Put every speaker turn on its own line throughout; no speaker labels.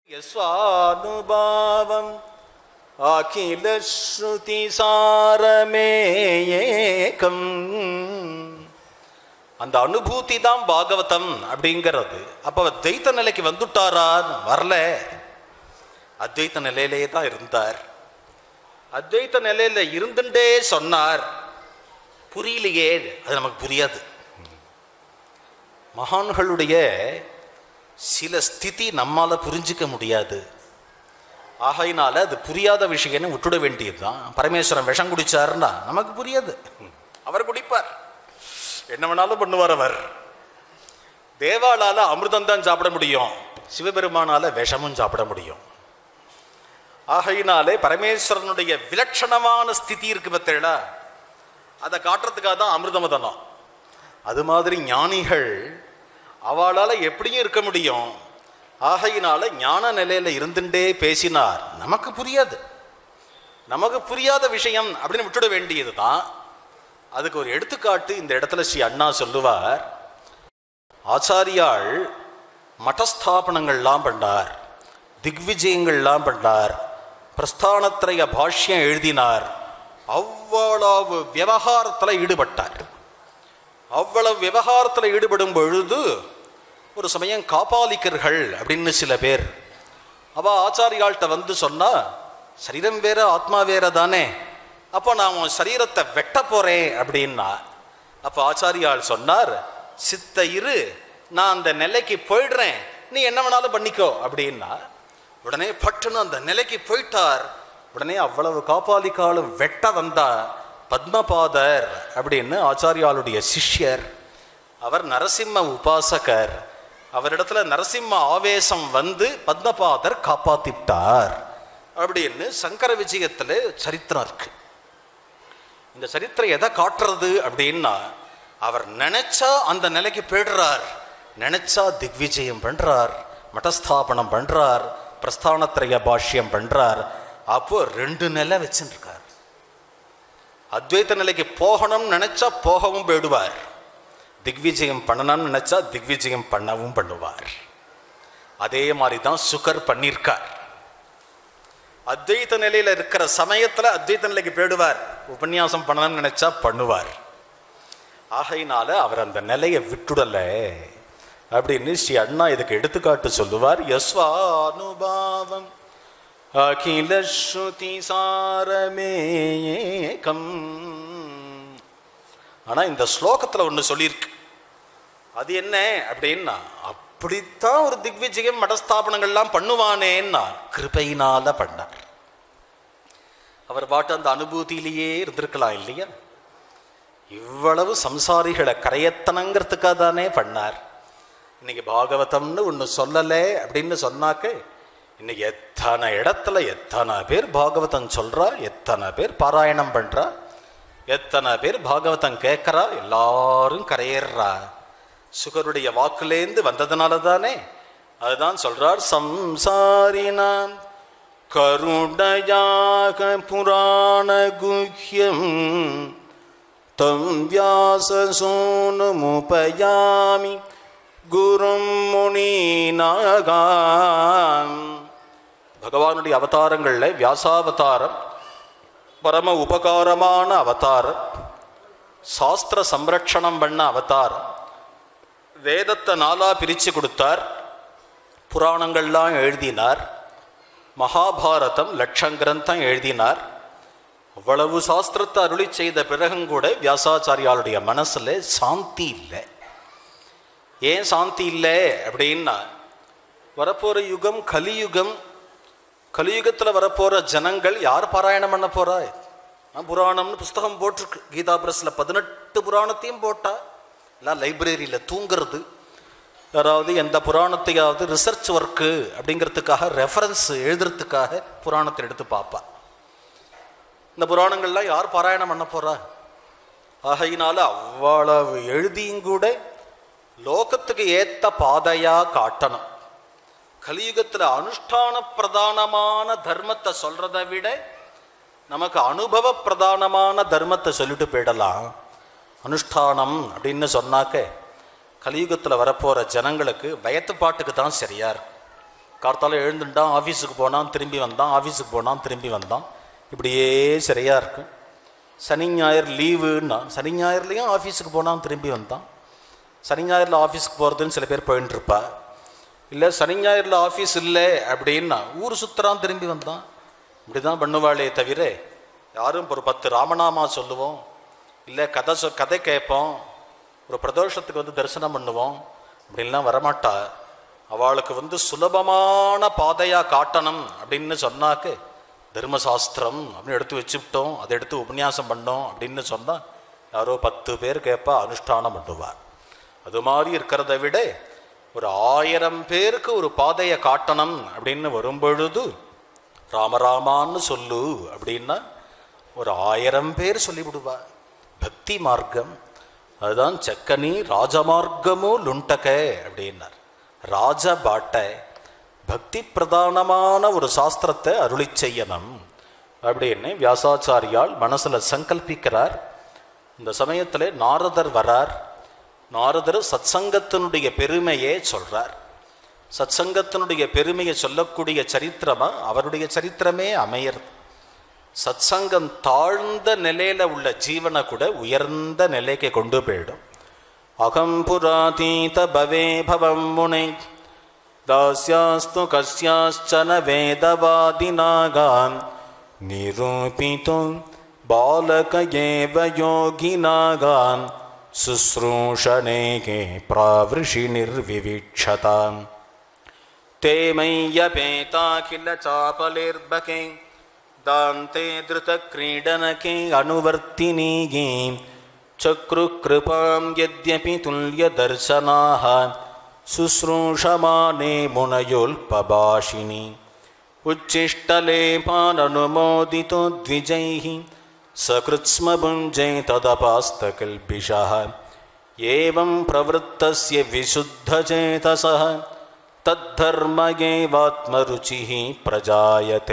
யஸ்வானுபாவம் அகில ஸ்ருதி சாரமேயேகம் அந்த அனுபூதி தான் பாகவதம் அப்படிங்கிறது அப்ப அவர் துவைத்த நிலைக்கு வந்துட்டாரா வரல அத்வைத்த நிலையிலே தான் இருந்தார் அத்வைத்த நிலையில இருந்துட்டே சொன்னார் புரியலையே அது நமக்கு புரியாது மகான்களுடைய சில ஸ்திதி நம்மால புரிஞ்சிக்க முடியாது ஆகையினால அது புரியாத விஷயம்னு விட்டுட வேண்டியதுதான் பரமேஸ்வரன் விஷம் குடிச்சாருன்னா நமக்கு புரியாது அவர் குடிப்பார் என்ன வேணாலும் பண்ணுவார் அவர் தேவாலால அமிர்தம் தான் சாப்பிட முடியும் சிவபெருமானால விஷமும் சாப்பிட முடியும் ஆகையினாலே பரமேஸ்வரனுடைய விலட்சணமான ஸ்திதி இருக்கு பார்த்தேடா அதை காட்டுறதுக்காக தான் அமிர்தமதனம் அது மாதிரி ஞானிகள் அவளால் எப்படியும் இருக்க முடியும் ஆகையினால ஞான நிலையில இருந்துட்டே பேசினார் நமக்கு புரியாது நமக்கு புரியாத விஷயம் அப்படின்னு விட்டுட வேண்டியது தான் அதுக்கு ஒரு எடுத்துக்காட்டு இந்த இடத்துல ஸ்ரீ அண்ணா சொல்லுவார் ஆச்சாரியாள் மட்டஸ்தாபனங்கள்லாம் பண்ணார் திக்விஜயங்கள்லாம் பண்ணார் பிரஸ்தானத்திரைய பாஷ்யம் எழுதினார் அவ்வளவு விவகாரத்தில் ஈடுபட்டார் அவ்வளவு விவகாரத்தில் ஈடுபடும் பொழுது ஒரு சமயம் காப்பாளிக்கர்கள் அப்படின்னு சில பேர் அவ ஆச்சாரியாள்கிட்ட வந்து சொன்னா சரீரம் வேற ஆத்மா வேற தானே அப்போ நான் உன் சரீரத்தை வெட்ட போறேன் அப்படின்னா அப்போ ஆச்சாரியாள் சொன்னார் சித்த இரு நான் அந்த நிலைக்கு போயிடுறேன் நீ என்ன வேணாலும் பண்ணிக்கோ அப்படின்னா உடனே பட்டுன்னு அந்த நிலைக்கு போயிட்டார் உடனே அவ்வளவு காப்பாளிக்காலும் வெட்ட வந்தா பத்மபாதர் அப்படின்னு ஆச்சாரியாளுடைய சிஷ்யர் அவர் நரசிம்ம உபாசகர் அவரிடத்துல நரசிம்ம ஆவேசம் வந்து பத்மபாதர் காப்பாத்திட்டார் அப்படின்னு சங்கர விஜயத்துல சரித்திரம் இருக்கு இந்த சரித்திரம் எதை காட்டுறது அப்படின்னா அவர் நினைச்சா அந்த நிலைக்கு போயிடுறார் நினைச்சா திக்விஜயம் பண்றார் மட்டஸ்தாபனம் பண்றார் பிரஸ்தானத்திரைய பாஷ்யம் பண்றார் அப்போ ரெண்டு நிலை வச்சுருக்கார் அத்வைத்த நிலைக்கு போகணும்னு நினைச்சா போகவும் போயிடுவார் திக்விஜயம் பண்ணணும்னு நினைச்சா திக்விஜயம் பண்ணவும் பண்ணுவார் அதே மாதிரி தான் சுகர் பண்ணியிருக்கார் அத்வைத்த நிலையில இருக்கிற சமயத்துல அத்வைத்த நிலைக்கு போயிடுவார் உபன்யாசம் பண்ணணும்னு நினைச்சா பண்ணுவார் ஆகையினால அவர் அந்த நிலையை விட்டுடல அப்படின்னு ஸ்ரீ அண்ணா இதுக்கு எடுத்துக்காட்டு சொல்லுவார் யஸ்வானுபாவம் அகில ஸ்ருதி சாரமேகம் ஆனா இந்த ஸ்லோகத்துல ஒண்ணு சொல்லியிருக்கு அது என்ன அப்படின்னா அப்படித்தான் ஒரு திக்விஜயம் மடஸ்தாபனங்கள்லாம் பண்ணுவானேன்னா கிருபையினால பண்ணார் அவர் பாட்டு அந்த அனுபூதியிலேயே இருந்திருக்கலாம் இல்லையா இவ்வளவு சம்சாரிகளை கரையத்தனங்கிறதுக்காக தானே பண்ணார் இன்னைக்கு பாகவதம்னு ஒன்று சொல்லலை அப்படின்னு சொன்னாக்க இன்னைக்கு எத்தனை இடத்துல எத்தனை பேர் பாகவதம் சொல்றா எத்தனை பேர் பாராயணம் பண்றா எத்தனை பேர் பாகவதம் கேட்கறா எல்லாரும் கரையேறா சுகருடைய வாக்குலேந்து வந்ததுனால தானே அதுதான் சொல்றார் சம்சாரினாம் கருணையாக புராண குஹ்யம் தம் வியாசசோனுமுபயாமி குரும் முனீனாகாம் பகவானுடைய அவதாரங்கள்ல வியாசாவதாரம் பரம உபகாரமான அவதாரம் சாஸ்திர சம்ரட்சணம் பண்ண அவதாரம் வேதத்தை நாளா பிரித்து கொடுத்தார் புராணங்கள்லாம் எழுதினார் மகாபாரதம் லட்சம் கிரந்தம் எழுதினார் அவ்வளவு சாஸ்திரத்தை அருளி செய்த பிறகும் கூட வியாசாச்சாரியாளுடைய மனசுல சாந்தி இல்லை ஏன் சாந்தி இல்லை அப்படின்னா வரப்போற யுகம் கலியுகம் கலியுகத்தில் வரப்போற ஜனங்கள் யார் பாராயணம் பண்ண போறா நான் புராணம்னு புஸ்தகம் போட்டிருக்கு கீதா பிரஸ்ல பதினெட்டு புராணத்தையும் போட்டா எல்லாம் லைப்ரரியில் தூங்குறது யாராவது எந்த புராணத்தையாவது ரிசர்ச் ஒர்க்கு அப்படிங்கிறதுக்காக ரெஃபரன்ஸ் எழுதுறதுக்காக புராணத்தை எடுத்து பார்ப்பா இந்த புராணங்கள்லாம் யார் பாராயணம் பண்ண போறா ஆகையினால அவ்வளவு எழுதியும் கூட லோகத்துக்கு ஏத்த பாதையா காட்டணும் கலியுகத்துல அனுஷ்டான பிரதானமான தர்மத்தை சொல்றதை விட நமக்கு அனுபவ பிரதானமான தர்மத்தை சொல்லிட்டு போயிடலாம் அனுஷ்டானம் அப்படின்னு சொன்னாக்க கலியுகத்தில் வரப்போகிற ஜனங்களுக்கு வயத்து பாட்டுக்கு தான் சரியா இருக்கும் கார்த்தால எழுந்துட்டான் ஆஃபீஸுக்கு போனான் திரும்பி வந்தான் ஆஃபீஸுக்கு போனான் திரும்பி வந்தான் இப்படியே சரியாக இருக்கும் சனி ஞாயிறு லீவுன்னா சனி ஞாயிறுலேயும் ஆஃபீஸுக்கு போனான் திரும்பி வந்தான் சனி ஞாயிறில் ஆஃபீஸுக்கு போகிறதுன்னு சில பேர் போயின்னு இருப்பா இல்லை சனி ஞாயிறில் ஆஃபீஸ் இல்லை அப்படின்னா ஊர் சுற்றுறான் திரும்பி வந்தான் இப்படி தான் பண்ணுவாளே தவிர யாரும் ஒரு பத்து ராமநாமா சொல்லுவோம் இல்லை கதை சொ கதை கேட்போம் ஒரு பிரதோஷத்துக்கு வந்து தரிசனம் பண்ணுவோம் அப்படின்லாம் வரமாட்டா அவளுக்கு வந்து சுலபமான பாதையாக காட்டணும் அப்படின்னு சொன்னாக்கு தர்மசாஸ்திரம் அப்படின்னு எடுத்து வச்சுவிட்டோம் அதை எடுத்து உபன்யாசம் பண்ணோம் அப்படின்னு சொன்னால் யாரோ பத்து பேர் கேட்பா அனுஷ்டானம் பண்ணுவார் அது மாதிரி இருக்கிறத விட ஒரு ஆயிரம் பேருக்கு ஒரு பாதையை காட்டணும் அப்படின்னு வரும்பொழுது ராமராமான்னு சொல்லு அப்படின்னா ஒரு ஆயிரம் பேர் சொல்லிவிடுவா பக்தி மார்க்கம் அதுதான் செக்கனி ராஜமார்க்கமோ லுண்டக அப்படின்னார் ராஜ பாட்டை பக்தி பிரதானமான ஒரு சாஸ்திரத்தை அருளி செய்யணும் அப்படின்னு வியாசாச்சாரியால் மனசுல சங்கல்பிக்கிறார் இந்த சமயத்தில் நாரதர் வரார் நாரதர் சத்சங்கத்தினுடைய பெருமையே சொல்றார் சத்சங்கத்தினுடைய பெருமையை சொல்லக்கூடிய சரித்திரமா அவருடைய சரித்திரமே அமையறது சத்சங்கம் தாழ்ந்த நிலையில உள்ள ஜீவனை கூட உயர்ந்த நிலைக்கு கொண்டு போயிடும் அகம் புராதீத பவே பவம் முனை தாஸ்யாஸ்து கஸ்யாச்சன வேதவாதினாகான் நிரூபித்தும் பாலக ஏவ யோகினாகான் சுஸ்ரூஷணேகே பிராவிருஷி நிர்விவீட்சதாம் ते मय्यपेताखिल चापलिर्बके दान्ते धृतक्रीडनके अनुवर्तिनीये चक्रुकृपां यद्यपि तुल्यदर्शनाः शुश्रूषमाणे मुनयोल्पभाषिणि उच्छिष्टलेपाननुमोदितो द्विजैः सकृत्स्मभुञ्जै तदपास्तकल्बिषः एवं प्रवृत्तस्य विशुद्धचेतसः தத்தர்ம ஏவாத்மருச்சி பிரஜாயத்தே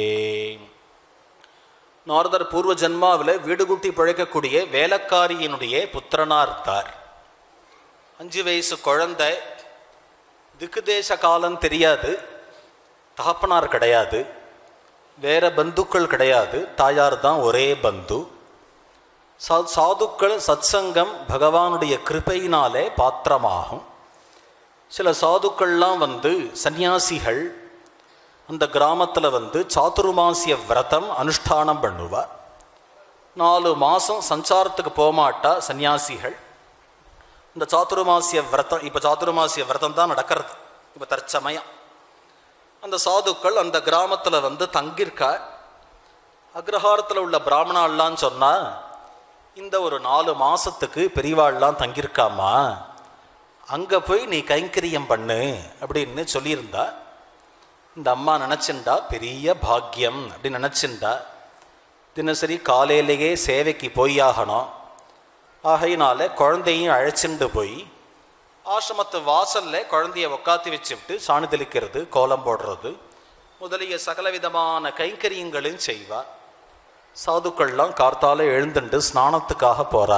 நாரதர் பூர்வ ஜன்மாவில் வீடுகுட்டி பிழைக்கக்கூடிய வேலைக்காரியினுடைய புத்திரனா இருந்தார் அஞ்சு வயசு குழந்தை திக்கு தேச காலம் தெரியாது தகப்பனார் கிடையாது வேற பந்துக்கள் கிடையாது தாயார் தான் ஒரே பந்து சா சாதுக்கள் சத்சங்கம் பகவானுடைய கிருபையினாலே பாத்திரமாகும் சில சாதுக்கள்லாம் வந்து சந்நியாசிகள் அந்த கிராமத்தில் வந்து சாதுர்மாசிய விரதம் அனுஷ்டானம் பண்ணுவா நாலு மாதம் சஞ்சாரத்துக்கு போகமாட்டா சந்நியாசிகள் இந்த சாதுர்மாசிய விரதம் இப்போ சாதுர்மாசிய விரதம் தான் நடக்கிறது இப்போ தற்சமயம் அந்த சாதுக்கள் அந்த கிராமத்தில் வந்து தங்கியிருக்கா அக்ரஹாரத்தில் உள்ள பிராமணாலாம் சொன்னால் இந்த ஒரு நாலு மாதத்துக்கு பெரியவாள்லாம் தங்கியிருக்காமா அங்கே போய் நீ கைங்கரியம் பண்ணு அப்படின்னு சொல்லியிருந்தா இந்த அம்மா நினச்சிண்டா பெரிய பாக்கியம் அப்படின்னு நினச்சிண்டா தினசரி காலையிலேயே சேவைக்கு போயாகணும் ஆகையினால குழந்தையும் அழைச்சிண்டு போய் ஆசிரமத்து வாசல்ல குழந்தைய உக்காத்தி வச்சுவிட்டு சாணி தெளிக்கிறது கோலம் போடுறது முதலிய சகலவிதமான கைங்கரியங்களையும் செய்வா சாதுக்கள்லாம் கார்த்தால எழுந்துண்டு ஸ்நானத்துக்காக போறா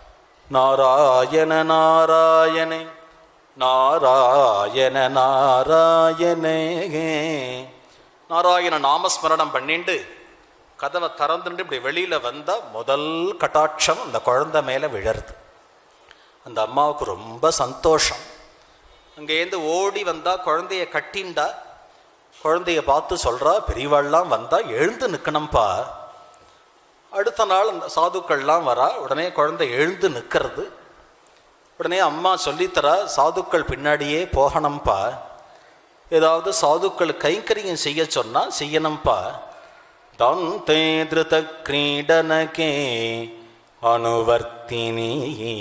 நாராயண நாராயணே நாராயண நாராயணே நாராயண நாமஸ்மரணம் பண்ணிண்டு கதவை திறந்துட்டு இப்படி வெளியில வந்தா முதல் கட்டாட்சம் அந்த குழந்தை மேல விழருது அந்த அம்மாவுக்கு ரொம்ப சந்தோஷம் அங்கேருந்து ஓடி வந்தா குழந்தைய கட்டிண்டா குழந்தைய பார்த்து சொல்றா பெரியவாள்லாம் வந்தா எழுந்து நிற்கணும்ப்பா அடுத்த நாள் அந்த சாதுக்கள்லாம் வரா உடனே குழந்தை எழுந்து நிற்கிறது உடனே அம்மா சொல்லித்தரா சாதுக்கள் பின்னாடியே போகணும்ப்பா ஏதாவது சாதுக்கள் கைங்கரியம் செய்ய சொன்னா செய்யணும்ப்பா தந்தே திருத கிரீடனகே அனுவர்த்தினி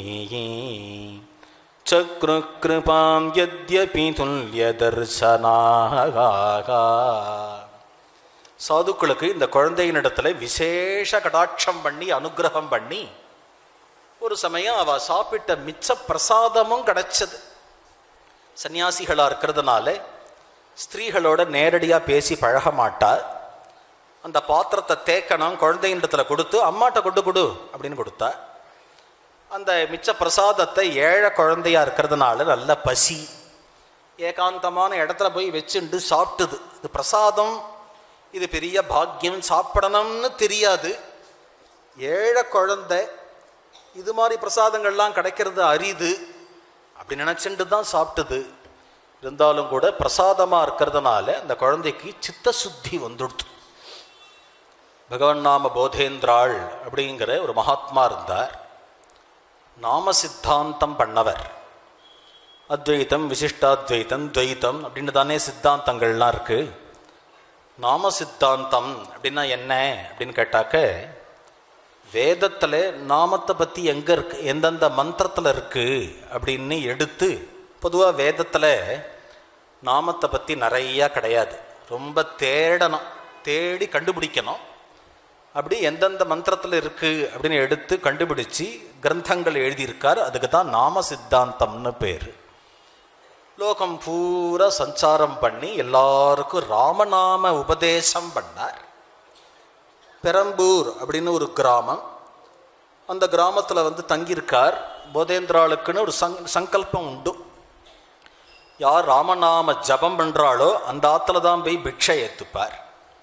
சக்ரு கிருபாம் யத்யபி துல்லிய தர்சனாகா சாதுக்களுக்கு இந்த குழந்தையினிடத்துல விசேஷ கடாட்சம் பண்ணி அனுகிரகம் பண்ணி ஒரு சமயம் அவ சாப்பிட்ட மிச்ச பிரசாதமும் கிடைச்சது சன்னியாசிகளா இருக்கிறதுனால ஸ்திரீகளோட நேரடியா பேசி பழக மாட்டா அந்த பாத்திரத்தை தேக்கணும் குழந்தையினிடத்துல கொடுத்து அம்மாட்ட கொண்டு கொடு அப்படின்னு கொடுத்தா அந்த மிச்ச பிரசாதத்தை ஏழை குழந்தையா இருக்கிறதுனால நல்ல பசி ஏகாந்தமான இடத்துல போய் வச்சுண்டு சாப்பிட்டுது இது பிரசாதம் இது பெரிய பாக்கியம் சாப்பிடணும்னு தெரியாது ஏழை குழந்தை இது மாதிரி பிரசாதங்கள்லாம் கிடைக்கிறது அரிது அப்படி நினச்சிட்டு தான் சாப்பிட்டுது இருந்தாலும் கூட பிரசாதமாக இருக்கிறதுனால அந்த குழந்தைக்கு சித்த சுத்தி வந்துடுத்து பகவன் நாம போதேந்திராள் அப்படிங்கிற ஒரு மகாத்மா இருந்தார் நாம சித்தாந்தம் பண்ணவர் அத்வைத்தம் விசிஷ்டாத்வைத்தம் துவைத்தம் அப்படின்னு தானே சித்தாந்தங்கள்லாம் இருக்கு நாம சித்தாந்தம் அப்படின்னா என்ன அப்படின்னு கேட்டாக்க வேதத்தில் நாமத்தை பற்றி எங்கே இருக்கு எந்தெந்த மந்திரத்தில் இருக்கு அப்படின்னு எடுத்து பொதுவாக வேதத்தில் நாமத்தை பற்றி நிறையா கிடையாது ரொம்ப தேடணும் தேடி கண்டுபிடிக்கணும் அப்படி எந்தெந்த மந்திரத்தில் இருக்கு அப்படின்னு எடுத்து கண்டுபிடிச்சு கிரந்தங்கள் எழுதியிருக்கார் அதுக்கு தான் நாம சித்தாந்தம்னு பேர் லோகம் பூரா சஞ்சாரம் பண்ணி எல்லாருக்கும் ராமநாம உபதேசம் பண்ணார் பெரம்பூர் அப்படின்னு ஒரு கிராமம் அந்த கிராமத்தில் வந்து தங்கியிருக்கார் போதேந்திராளுக்குன்னு ஒரு சங் சங்கல்பம் உண்டு யார் ராமநாம ஜபம் பண்ணுறாளோ அந்த ஆற்றுல தான் போய் பிக்ஷை ஏற்றுப்பார்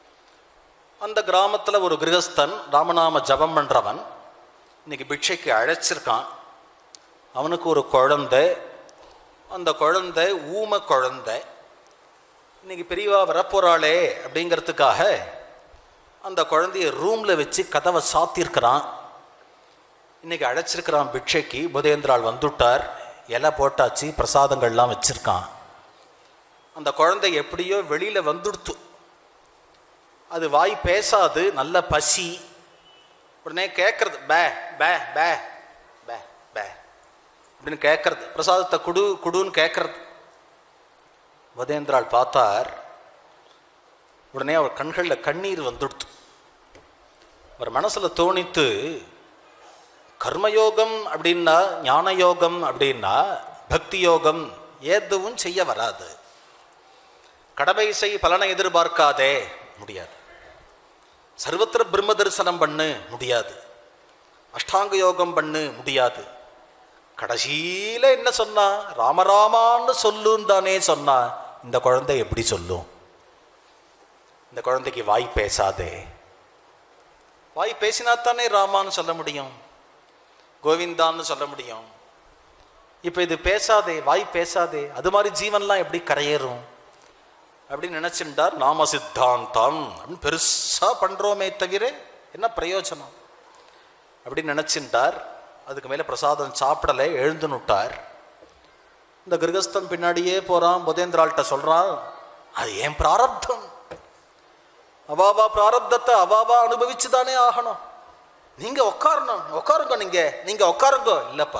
அந்த கிராமத்தில் ஒரு கிரகஸ்தன் ராமநாம ஜபம் பண்ணுறவன் இன்னைக்கு பிக்ஷைக்கு அழைச்சிருக்கான் அவனுக்கு ஒரு குழந்தை அந்த குழந்தை ஊம குழந்தை இன்னைக்கு பெரியவா வரப்போறாளே அப்படிங்கிறதுக்காக அந்த குழந்தைய ரூமில் வச்சு கதவை சாத்தியிருக்கிறான் இன்னைக்கு அழைச்சிருக்கிறான் பிக்ஷைக்கு புதேந்திராள் வந்துட்டார் இலை போட்டாச்சு பிரசாதங்கள்லாம் வச்சிருக்கான் அந்த குழந்தை எப்படியோ வெளியில் வந்துடுத்து அது வாய் பேசாது நல்ல பசி உடனே கேட்கறது பே பே பே பே பே அப்படின்னு கேட்கறது பிரசாதத்தை குடு குடுன்னு கேட்கறது வதேந்திராள் பார்த்தார் உடனே அவர் கண்களில் கண்ணீர் வந்துடுத்து அவர் மனசுல தோணித்து கர்மயோகம் அப்படின்னா ஞான யோகம் அப்படின்னா பக்தி யோகம் எதுவும் செய்ய வராது கடமை செய் பலனை எதிர்பார்க்காதே முடியாது சர்வத்திர பிரம்ம தரிசனம் பண்ணு முடியாது அஷ்டாங்க யோகம் பண்ணு முடியாது கடைசியில என்ன சொன்னா ராமராமான்னு சொல்லுன்னு தானே சொன்னா இந்த குழந்தை எப்படி சொல்லும் இந்த குழந்தைக்கு வாய் பேசாதே வாய் பேசினா தானே ராமான்னு சொல்ல முடியும் கோவிந்தான்னு சொல்ல முடியும் இப்போ இது பேசாதே வாய் பேசாதே அது மாதிரி ஜீவன்லாம் எப்படி கரையேறும் அப்படின்னு நினைச்சிருந்தார் நாம சித்தாந்தம் அப்படின்னு பெருசா பண்றோமே தவிர என்ன பிரயோஜனம் அப்படின்னு நினைச்சிருந்தார் அதுக்கு மேல பிரசாதம் சாப்பிடல எழுந்து நுட்டார் இந்த கிரகஸ்தன் பின்னாடியே போறான் புதேந்திராள்கிட்ட சொல்றான் அது ஏன் பிராரப்தம் அவாவா பிராரப்தத்தை அவாவா அனுபவிச்சு தானே ஆகணும் நீங்க உட்காரணும் உட்காருங்க நீங்க நீங்க உட்காருங்க இல்லப்பா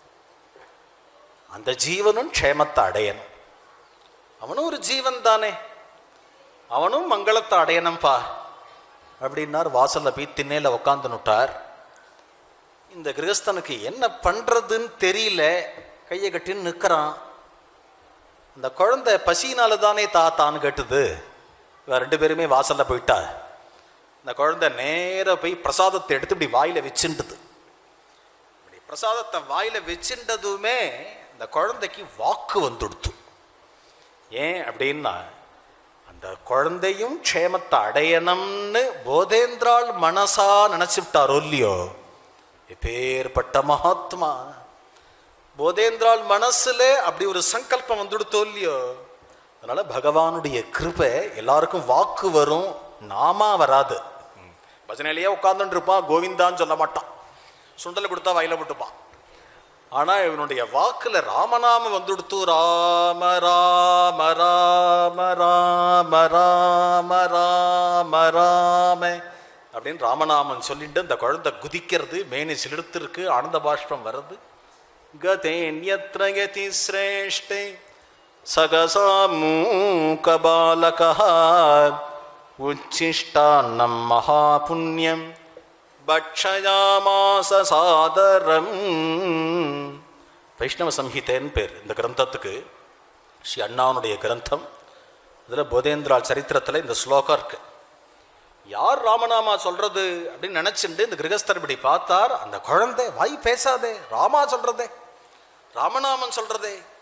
அந்த ஜீவனும் க்ஷேமத்தை அடையணும் அவனும் ஒரு ஜீவன் தானே அவனும் மங்களத்தை அடையணும்பா அப்படின்னார் வாசல்ல போய் திண்ணையில உட்காந்து நுட்டார் இந்த கிரகஸ்தனுக்கு என்ன பண்றதுன்னு தெரியல கையை கட்டின்னு நிற்கிறான் அந்த குழந்தை பசினால தானே தாத்தான்னு கேட்டுது இவன் ரெண்டு பேருமே வாசல்ல போயிட்டா இந்த குழந்தை நேரா போய் பிரசாதத்தை எடுத்து இப்படி வாயில வச்சுண்டுது இப்படி பிரசாதத்தை வாயில வச்சுட்டதுமே இந்த குழந்தைக்கு வாக்கு வந்துடுத்து ஏன் அப்படின்னா அந்த குழந்தையும் க்ஷேமத்தை அடையணும்னு போதேந்திராள் மனசா நினைச்சுட்டாரோ இல்லையோ எப்பேற்பட்ட மகாத்மா போதேந்திராள் மனசுல அப்படி ஒரு சங்கல்பம் வந்துடுத்தோ இல்லையோ அதனால பகவானுடைய கிருபை எல்லாருக்கும் வாக்கு வரும் நாமா வராது ம். பஜனையிலேயே உட்கார்ந்துட்டு இருப்பான் கோவிந்தான்னு சொல்ல மாட்டான் சுண்டல் கொடுத்தா வயல விட்டுப்பான் ஆனா இவனுடைய வாக்குல ராமநாம வந்துடுத்து ராம ராம ராம ராம ராம ராம ராம அப்படின்னு ராமநாமன் சொல்லிட்டு இந்த குழந்தை குதிக்கிறது மேனி சிலிர்த்திருக்கு ஆனந்த பாஷ்பம் வருது கதேன்யத்ர யதி சிரேஷ்டே சகசா மூகபாலகः உச்சிஷ்டான்னம் மகாபுண்ணியம் பக்ஷயாமாச சாதரம் வைஷ்ணவ சம்ஹிதேன்னு பேர் இந்த கிரந்தத்துக்கு ஸ்ரீ அண்ணாவுடைய கிரந்தம் இதில் போதேந்திரால் சரித்திரத்தில் இந்த ஸ்லோகம் இருக்கு யார் ராமநாமா சொல்றது அப்படின்னு நினைச்சுட்டு இந்த கிரகஸ்தர் இப்படி பார்த்தார் அந்த குழந்தை வாய் பேசாதே ராமா சொல்றதே ராமநாமன் சொல்றதே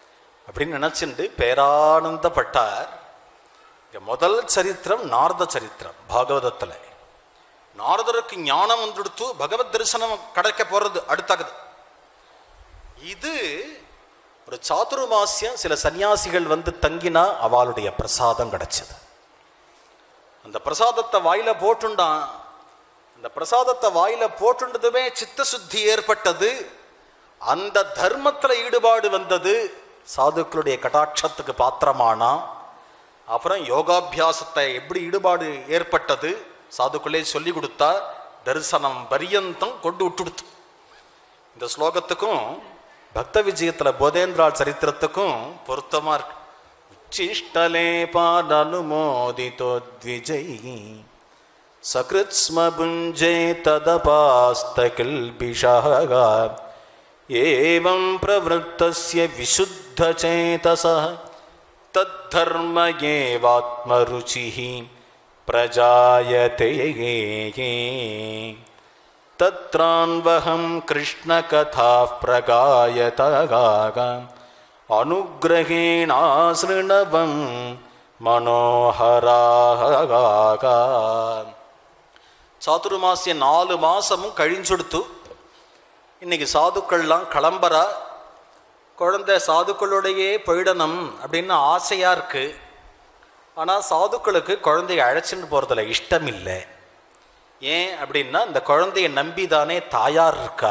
அப்படின்னு நினைச்சுண்டு பேரானந்தப்பட்டார் இங்க முதல் சரித்திரம் நாரத சரித்திரம் பாகவதத்துல நாரதருக்கு ஞானம் வந்துடுத்து பகவத் தரிசனம் கிடைக்க போறது அடுத்தது இது ஒரு சாதுர்மாசியம் சில சன்னியாசிகள் வந்து தங்கினா அவளுடைய பிரசாதம் கிடைச்சது அந்த பிரசாதத்தை வாயில போட்டுண்டான் அந்த பிரசாதத்தை வாயில போட்டுண்டதுமே சித்த சுத்தி ஏற்பட்டது அந்த தர்மத்துல ஈடுபாடு வந்தது சாதுக்களுடைய கடாட்சத்துக்கு பாத்திரமானா அப்புறம் யோகாபியாசத்தை எப்படி ஈடுபாடு ஏற்பட்டது சாதுக்களே சொல்லி கொடுத்தா தரிசனம் பரியந்தம் கொண்டு விட்டுடுத்து இந்த ஸ்லோகத்துக்கும் பக்த விஜயத்துல போதேந்திராள் சரித்திரத்துக்கும் பொருத்தமா இருக்கு உச்சிஷ்டலே பாடனுமோதிதோத்விஜை சகிருத்ஸ்ம புஞ்சே ததபாஸ்தகில்பிஷः एवं प्रवृत्तस्य विशुद्धचेतसः तद्धर्म एवात्मरुचिः प्रजायते तत्रान्वहं कृष्णकथाः प्रगायतगाग अनुग्रहेणासृणवं मनोहरागागा சாதுர்மாசிய நாலு மாசமும் கழிஞ்சொடுத்து இன்னைக்கு சாதுக்கள்லாம் கிளம்புறா குழந்தை சாதுக்களோடையே போயிடணும் அப்படின்னு ஆசையா இருக்கு ஆனால் சாதுக்களுக்கு குழந்தைய அழைச்சிட்டு போறதுல இஷ்டம் இல்லை ஏன் அப்படின்னா இந்த குழந்தைய நம்பி தானே தாயார் இருக்கா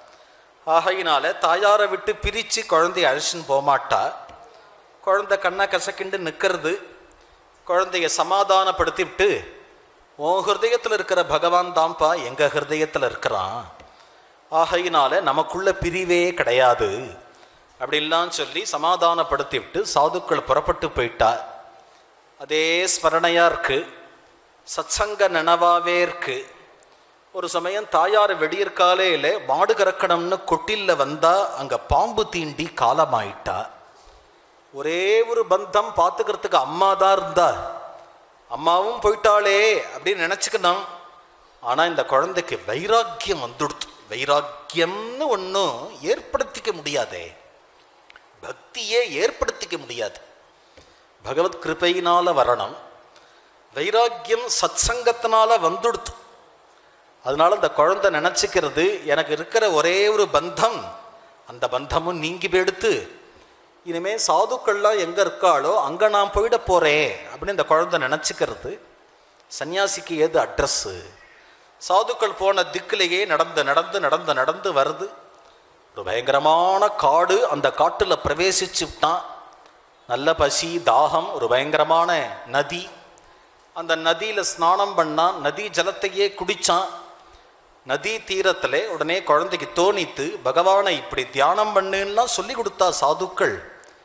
ஆகையினால தாயாரை விட்டு பிரித்து குழந்தைய அழைச்சின்னு போகமாட்டா குழந்தை கண்ணை கசக்கிண்டு நிற்கிறது குழந்தைய சமாதானப்படுத்தி விட்டு உன் ஹிருதயத்தில் இருக்கிற பகவான் தான்ப்பா எங்கள் ஹிருதயத்தில் இருக்கிறான் ஆகையினால நமக்குள்ள பிரிவே கிடையாது அப்படின்லாம் சொல்லி சமாதானப்படுத்தி விட்டு சாதுக்கள் புறப்பட்டு போயிட்டா அதே ஸ்மரணையா இருக்கு சத்சங்க நினவாவே இருக்கு ஒரு சமயம் தாயார் வெடியற்காலையில் மாடு கறக்கணும்னு கொட்டில்ல வந்தா அங்க பாம்பு தீண்டி காலமாயிட்டா ஒரே ஒரு பந்தம் பார்த்துக்கிறதுக்கு அம்மா தான் இருந்தா அம்மாவும் போயிட்டாளே அப்படின்னு நினச்சிக்கணும் ஆனால் இந்த குழந்தைக்கு வைராக்கியம் வந்துடுத்து வைராக்கியம்னு ஒன்றும் ஏற்படுத்திக்க முடியாதே பக்தியே ஏற்படுத்திக்க முடியாது பகவத் கிருபையினால வரணும் வைராக்கியம் சத்சங்கத்தினால வந்துடுத்து அதனால இந்த குழந்தை நினச்சிக்கிறது எனக்கு இருக்கிற ஒரே ஒரு பந்தம் அந்த பந்தமும் நீங்கி போயிடுத்து இனிமே சாதுக்கள்லாம் எங்கே இருக்காளோ அங்கே நான் போயிட போகிறேன் அப்படின்னு இந்த குழந்தை நினச்சிக்கிறது சன்னியாசிக்கு ஏது அட்ரஸ்ஸு சாதுக்கள் போன திக்கிலேயே நடந்து நடந்து நடந்து நடந்து வருது ஒரு பயங்கரமான காடு அந்த காட்டில் பிரவேசிச்சு விட்டான் நல்ல பசி தாகம் ஒரு பயங்கரமான நதி அந்த நதியில் ஸ்நானம் பண்ணான் நதி ஜலத்தையே குடிச்சான் நதி தீரத்தில் உடனே குழந்தைக்கு தோணித்து பகவானை இப்படி தியானம் பண்ணுன்னா சொல்லி கொடுத்தா சாதுக்கள்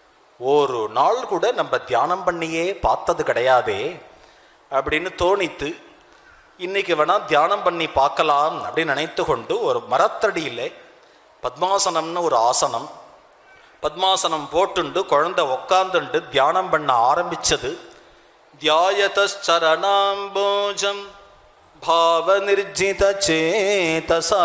ஒரு நாள் கூட நம்ம தியானம் பண்ணியே பார்த்தது கிடையாதே அப்படின்னு தோணித்து இன்னைக்கு வேணா தியானம் பண்ணி பார்க்கலாம் அப்படின்னு நினைத்து கொண்டு ஒரு மரத்தடியில் பத்மாசனம்னு ஒரு ஆசனம் பத்மாசனம் போட்டுண்டு குழந்தை உக்காந்துண்டு தியானம் பண்ண ஆரம்பிச்சது தியாயதரணாம்போஜம் भावनिर्जितचेतसा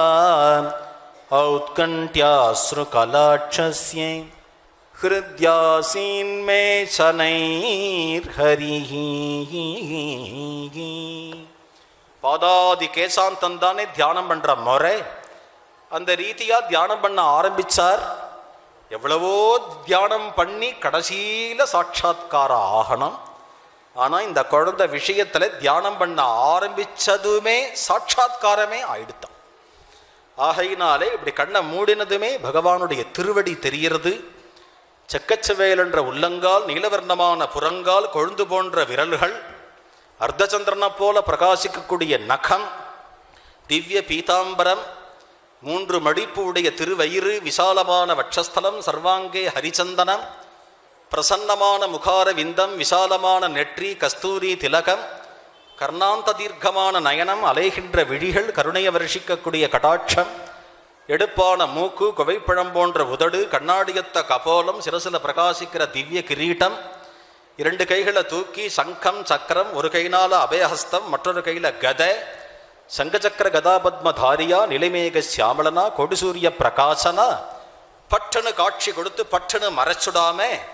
औत्कण्ठ्याश्रुकलाक्षस्यै हृद्यासीन्मे शनैर्हरिः பாதாதி கேசாந்தம் தானே தியானம் பண்ற முறை அந்த ரீதியா தியானம் பண்ண ஆரம்பிச்சார் எவ்வளவோ தியானம் பண்ணி கடைசியில சாட்சாத்காரம் ஆகணும் ஆனா இந்த குழந்தை விஷயத்துல தியானம் பண்ண ஆரம்பிச்சதுமே சாட்சாத்காரமே ஆயிடுத்தான் ஆகையினாலே இப்படி கண்ணை மூடினதுமே பகவானுடைய திருவடி தெரிகிறது செக்கச்சவேல் என்ற உள்ளங்கால் நீலவர்ணமான புறங்கால் கொழுந்து போன்ற விரல்கள் அர்த்தச்சந்திரனை போல பிரகாசிக்கக்கூடிய நகம் திவ்ய பீதாம்பரம் மூன்று மடிப்பு உடைய திருவயிறு விசாலமான வட்சஸ்தலம் சர்வாங்கே ஹரிச்சந்தனம் பிரசன்னமான முகார விந்தம் விசாலமான நெற்றி கஸ்தூரி திலகம் கர்ணாந்த தீர்க்கமான நயனம் அலைகின்ற விழிகள் கருணைய வருஷிக்கக்கூடிய கடாட்சம் எடுப்பான மூக்கு குவைப்பழம் போன்ற உதடு கண்ணாடியத்த கபோலம் சிரசில பிரகாசிக்கிற திவ்ய கிரீட்டம் இரண்டு கைகளை தூக்கி சங்கம் சக்கரம் ஒரு கையினால அபயஹஸ்தம் மற்றொரு கையில கதை சங்கச்சக்கர கதாபத்மதாரியா நிலைமேக சியாமளனா கொடிசூரிய பிரகாசனா பட்டனு காட்சி கொடுத்து பட்டனு மறைச்சுடாம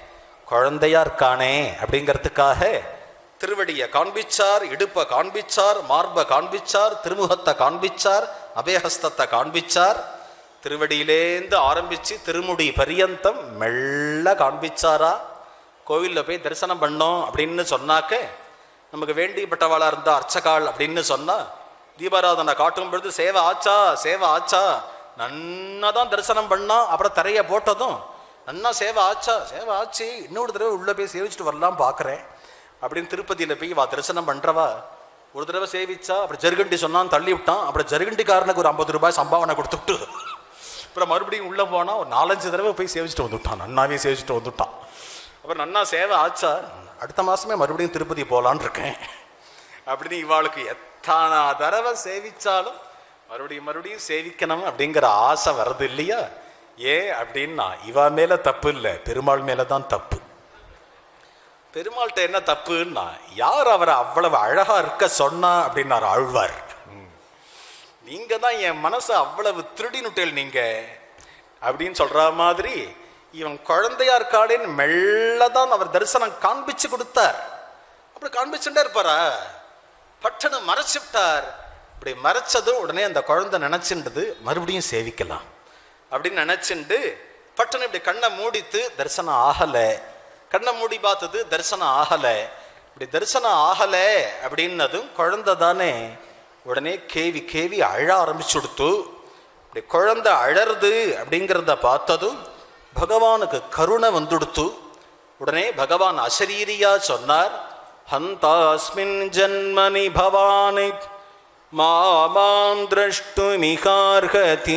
குழந்தையா இருக்கானே அப்படிங்கிறதுக்காக திருவடியை காண்பிச்சார் இடுப்பை காண்பிச்சார் மார்பை காண்பிச்சார் திருமுகத்தை காண்பிச்சார் அபயஹஸ்தத்தை காண்பிச்சார் திருவடியிலேந்து ஆரம்பிச்சு திருமுடி பரியந்தம் மெல்ல காண்பிச்சாரா கோவிலில் போய் தரிசனம் பண்ணோம் அப்படின்னு சொன்னாக்க நமக்கு வேண்டிப்பட்டவாளா இருந்தா அர்ச்சகாள் அப்படின்னு சொன்னா தீபாராதனை காட்டும் பொழுது சேவை ஆச்சா சேவை ஆச்சா நன்னா தான் தரிசனம் பண்ணா அப்புறம் தரைய போட்டதும் நன்னா சேவை ஆச்சா சேவை ஆச்சு இன்னொரு தடவை உள்ள போய் சேவிச்சுட்டு வரலாம் பார்க்குறேன் அப்படின்னு திருப்பதியில் போய் வா தரிசனம் பண்றவா ஒரு தடவை சேவிச்சா அப்புறம் ஜருகண்டி சொன்னான் தள்ளி விட்டான் அப்புறம் ஜருகண்டிக்காரனுக்கு ஒரு ஐம்பது ரூபாய் சம்பாவனை கொடுத்துட்டு அப்புறம் மறுபடியும் உள்ள போனா ஒரு நாலஞ்சு தடவை போய் சேவிச்சுட்டு வந்துட்டான் நன்னாவே சேவிச்சுட்டு வந்துட்டான் அப்புறம் நன்னா சேவை ஆச்சா அடுத்த மாசமே மறுபடியும் திருப்பதி போலான்னு இருக்கேன் அப்படின்னு இவாளுக்கு எத்தனை தடவை சேவிச்சாலும் மறுபடியும் மறுபடியும் சேவிக்கணும் அப்படிங்கிற ஆசை வருது இல்லையா ஏன் அப்படின்னா இவா மேல தப்பு இல்லை பெருமாள் மேல தான் தப்பு பெருமாள்கிட்ட என்ன தப்புன்னா யார் அவரை அவ்வளவு அழகா இருக்க சொன்னா அப்படின்னாரு ஆழ்வார் ம். நீங்க தான் என் மனசை அவ்வளவு திருடினுட்டேல் நீங்க அப்படின்னு சொல்ற மாதிரி இவன் குழந்தையா இருக்காடேன்னு மெல்ல தான் அவர் தரிசனம் காண்பிச்சு கொடுத்தார் அப்படி காண்பிச்சுட்டே இருப்பாரா பட்டனு மறைச்சுட்டார் இப்படி மறைச்சதும் உடனே அந்த குழந்தை நினைச்சுண்டது மறுபடியும் சேவிக்கலாம் அப்படின்னு நினைச்சுண்டு பட்டனு இப்படி கண்ணை மூடித்து தரிசனம் ஆகலை கண்ணை மூடி பார்த்தது தரிசனம் ஆகலை இப்படி தரிசனம் ஆகலை அப்படின்னதும் குழந்தை தானே உடனே கேவி கேவி அழ ஆரம்பிச்சு கொடுத்து இப்படி குழந்தை அழறது அப்படிங்கிறத பார்த்ததும் பகவானுக்கு கருணை வந்துடுத்து உடனே பகவான் அசரீரியா சொன்னார் ஹந்தாஸ்மின் ஜன்மனி பவானி மாமாம் திரஷ்டுமிகார்ஹதி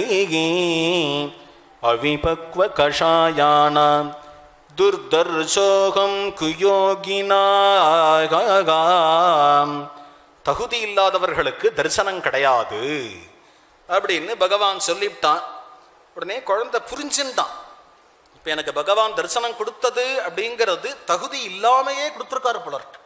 அவிபக்வ கஷாயானாம் துர்தர்சோகம் குயோகினாகாம் தகுதி இல்லாதவர்களுக்கு தரிசனம் கிடையாது அப்படின்னு பகவான் சொல்லிவிட்டான் உடனே குழந்தை புரிஞ்சுட்டான் இப்போ எனக்கு பகவான் தரிசனம் கொடுத்தது அப்படிங்கிறது தகுதி இல்லாமையே கொடுத்துருக்காரு போல இருக்கு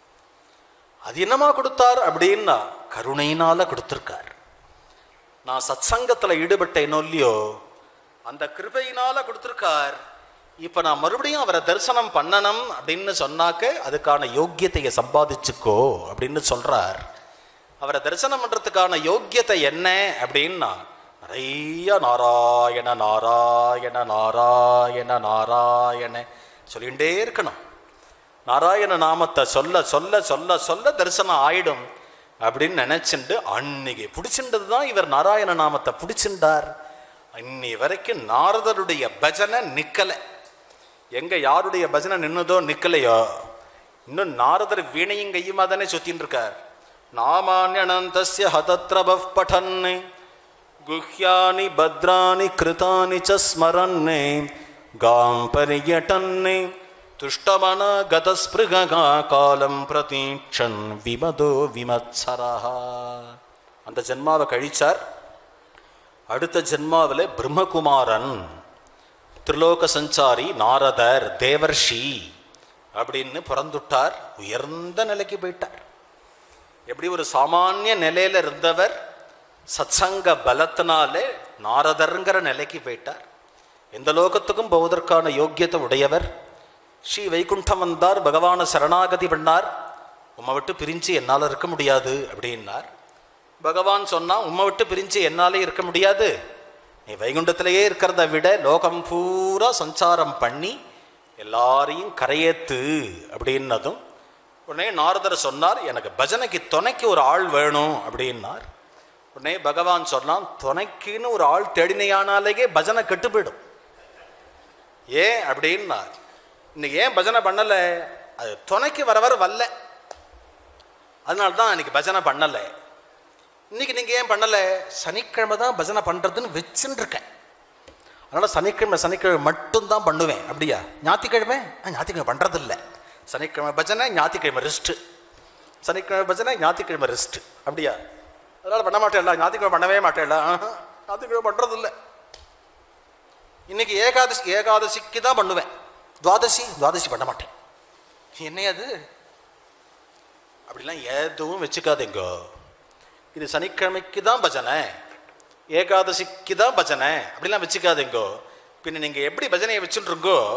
அது என்னமா கொடுத்தார் அப்படின்னா கருணையினால கொடுத்துருக்கார் நான் சத்சங்கத்தில் ஈடுபட்டேனோ இல்லையோ அந்த கிருபையினால கொடுத்துருக்கார் இப்போ நான் மறுபடியும் அவரை தரிசனம் பண்ணணும் அப்படின்னு சொன்னாக்க அதுக்கான யோக்கியத்தையை சம்பாதிச்சுக்கோ அப்படின்னு சொல்றார் அவரை தரிசனம் பண்றதுக்கான யோக்கியத்தை என்ன அப்படின்னா நிறைய நாராயண நாராயண நாராயண நாராயண சொல்லிகிட்டே இருக்கணும் நாராயண நாமத்தை சொல்ல சொல்ல சொல்ல சொல்ல தரிசனம் ஆயிடும் அப்படின்னு நினைச்சுண்டு அன்னைக்கு பிடிச்சின்றது தான் இவர் நாராயண நாமத்தை பிடிச்சிருந்தார் இன்னி வரைக்கும் நாரதருடைய பஜனை நிக்கலை எங்க யாருடைய பஜனை நின்னதோ நிக்கலையோ இன்னும் நாரதர் வீணையும் கையுமா தானே சுத்தின்னு இருக்கார் நாமான்யனந்தஸ்ய ஹதத்ரப பఠன் குஹ்யானி பத்ராணி கிருதானி ச ஸ்மரன் காம் பரியட்டன் துஷ்டமன கதஸ்பிருகா காலம் பிரதீட்சன் விமதோ விமத்சரா அந்த ஜென்மாவை கழிச்சார் அடுத்த ஜென்மாவில் பிரம்மகுமாரன் திரிலோக சஞ்சாரி நாரதர் தேவர்ஷி அப்படின்னு பிறந்துட்டார் உயர்ந்த நிலைக்கு போயிட்டார் எப்படி ஒரு சாமானிய நிலையில இருந்தவர் சத்சங்க பலத்தினாலே நாரதருங்கிற நிலைக்கு போயிட்டார் எந்த லோகத்துக்கும் போவதற்கான யோக்கியத்தை உடையவர் ஸ்ரீ வைகுண்டம் வந்தார் பகவானை சரணாகதி பண்ணார் உம்மை விட்டு பிரிஞ்சு என்னால் இருக்க முடியாது அப்படின்னார் பகவான் சொன்னா உம்மை விட்டு பிரிஞ்சு என்னாலே இருக்க முடியாது நீ வைகுண்டத்திலேயே இருக்கிறத விட லோகம் பூரா சஞ்சாரம் பண்ணி எல்லாரையும் கரையேத்து அப்படின்னதும் உடனே நாரதர் சொன்னார் எனக்கு பஜனைக்கு துணைக்கு ஒரு ஆள் வேணும் அப்படின்னார் உடனே பகவான் சொன்னான் துணைக்குன்னு ஒரு ஆள் தேடினையானாலேயே பஜனை கெட்டு போயிடும் ஏன் அப்படின்னார் இன்னைக்கு ஏன் பஜனை பண்ணலை அது துணைக்கு வர வர வரல அதனால தான் இன்னைக்கு பஜனை பண்ணலை இன்னைக்கு நீங்க ஏன் பண்ணல சனிக்கிழமை தான் பஜனை பண்றதுன்னு வச்சுன்னு இருக்கேன் அதனால சனிக்கிழமை சனிக்கிழமை மட்டும்தான் பண்ணுவேன் அப்படியா ஞாயிற்றுக்கிழமை ஆ, ஞாயிற்றுக்கிழமை பண்றது இல்லை சனிக்கிழமை பஜனை ஞாயிற்றுக்கிழமை ரெஸ்ட் சனிக்கிழமை பஜனை ஞாயிற்றுக்கிழமை ரெஸ்ட் அப்படியா அதனால பண்ண மாட்டேன்ல ஞாயிற்றுக்கிழமை பண்ணவே மாட்டேன்ல ஆஹா, ஞாயிற்றுக்கிழமை பண்றது இல்லை இன்னைக்கு ஏகாதசி ஏகாதசிக்கு தான் பண்ணுவேன் துவாதசி துவாதசி பண்ண மாட்டேன் என்ன அது அப்படிலாம் எதுவும் வச்சுக்காதீங்கோ இது சனிக்கிழமைக்கு தான் பஜனை ஏகாதசிக்கு தான் பஜனை அப்படிலாம் வச்சுக்காதீங்கோ பின்ன நீங்கள் எப்படி பஜனையை வச்சுட்டுருங்கோ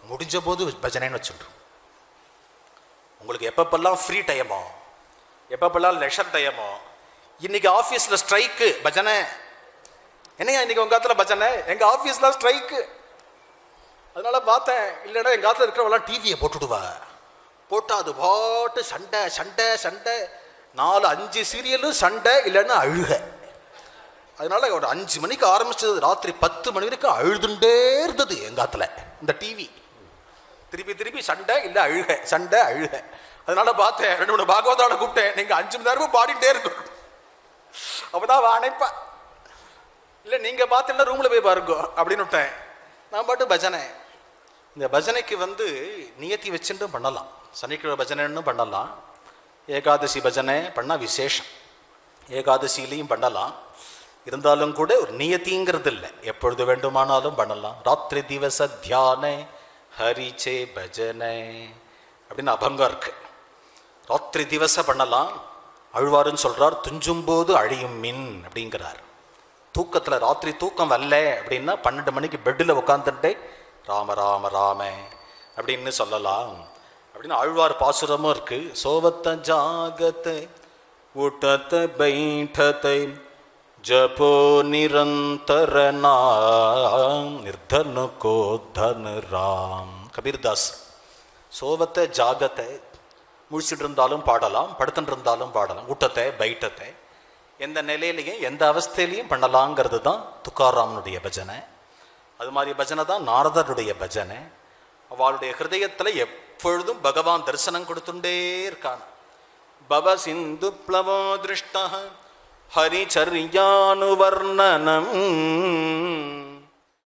முடிஞ்ச போது பஜனைன்னு வச்சுடுறோம் உங்களுக்கு எப்பப்பெல்லாம் ஃப்ரீ டைமோ எப்பப்பெல்லாம் லெஷர் டைமோ இன்னைக்கு ஆஃபீஸில் ஸ்ட்ரைக்கு பஜனை என்னையா இன்னைக்கு உங்க காலத்தில் பஜனை எங்க ஆஃபீஸில் ஸ்ட்ரைக்கு அதனால பார்த்தேன் இல்லைன்னா எங்கள் காலத்தில் இருக்கிறவெல்லாம் டிவியை போட்டுடுவா போட்டா அது பாட்டு சண்டை சண்டை சண்டை நாலு அஞ்சு சீரியலும் சண்டை இல்லைன்னா அழுக அதனால ஒரு அஞ்சு மணிக்கு ஆரம்பிச்சது ராத்திரி பத்து மணி வரைக்கும் அழுதுண்டே இருந்தது எங்கள் காலத்தில் இந்த டிவி திருப்பி திருப்பி சண்டை இல்லை அழுக சண்டை அழுக அதனால பார்த்தேன் ரெண்டு மூணு பாகவதாவோட கூப்பிட்டேன் நீங்கள் அஞ்சு மணி நேரமும் பாடிட்டே இருக்கணும் அப்பதான் அவன் அணைப்பா இல்லை நீங்கள் பார்த்தீங்கன்னா ரூமில் போய் பாருங்க அப்படின்னு விட்டேன் நான் பாட்டு பஜனை இந்த பஜனைக்கு வந்து நியத்தி வச்சுட்டும் பண்ணலாம் சனிக்கிழமை பஜனைன்னு பண்ணலாம் ஏகாதசி பஜனை பண்ணால் விசேஷம் ஏகாதசியிலையும் பண்ணலாம் இருந்தாலும் கூட ஒரு நியத்திங்கிறது இல்லை எப்பொழுது வேண்டுமானாலும் பண்ணலாம் ராத்திரி திவச தியான ஹரிச்சே பஜனை அப்படின்னு அபங்கம் இருக்கு ராத்திரி திவச பண்ணலாம் அழுவாருன்னு சொல்றார் துஞ்சும் போது அழியும் மின் அப்படிங்கிறார் தூக்கத்தில் ராத்திரி தூக்கம் வரல அப்படின்னா பன்னெண்டு மணிக்கு பெட்டில் உட்காந்துட்டு ராம ராம ராம அப்படின்னு சொல்லலாம் அப்படின்னு ஆழ்வார் பாசுரமும் இருக்கு சோவத்த ஜாகத்தை ஊட்டத்தை பைட்டத்தை ஜபோ நிரந்தர நாம் நிர்தனு கோ தனு ராம் கபீர்தாஸ் சோவத்தை ஜாகத்தை முழிச்சிட்டு இருந்தாலும் பாடலாம் படுத்துட்டு இருந்தாலும் பாடலாம் ஊட்டத்தை பைட்டத்தை எந்த நிலையிலையும் எந்த அவஸ்தையிலையும் பண்ணலாங்கிறது தான் துக்காராமனுடைய பஜனை அது மாதிரி பஜனை தான் நாரதருடைய பஜனை அவளுடைய ஹிருதயத்தில் எப்பொழுதும் பகவான் தரிசனம் கொடுத்துட்டே இருக்கான் பவ சிந்து பிளவோ திருஷ்ட ஹரிச்சரியானுவர்ணனம்